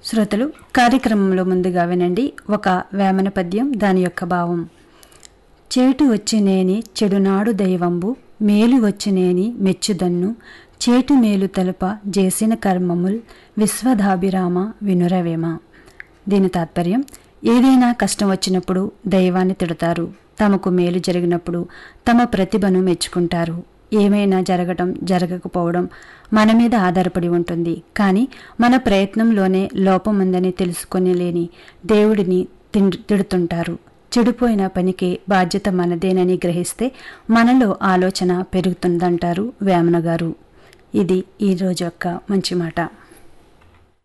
శ్రోతలు కార్యక్రమంలో ముందుగా వినండి ఒక వేమన పద్యం దాని యొక్క భావం చేటు వచ్చినేని చెడునాడు దైవంబు మేలు వచ్చినేని మెచ్చుదన్ను చేటు మేలు తలుప చేసిన కర్మముల్ విశ్వధాభిరామ వినురవేమ దీని తాత్పర్యం ఏదైనా కష్టం వచ్చినప్పుడు దైవాన్ని తిడతారు తమకు మేలు జరిగినప్పుడు తమ ప్రతిభను మెచ్చుకుంటారు ఏమైనా జరగటం జరగకపోవడం మన మీద ఆధారపడి ఉంటుంది కానీ మన ప్రయత్నంలోనే లోపం ఉందని తెలుసుకొని లేని దేవుడిని తిన్- తిడుతుంటారు చెడిపోయిన పనికి బాధ్యత మనదేనని గ్రహిస్తే మనలో ఆలోచన పెరుగుతుందంటారు వేమన గారు ఇది ఈ రోజు యొక్క మంచి మాట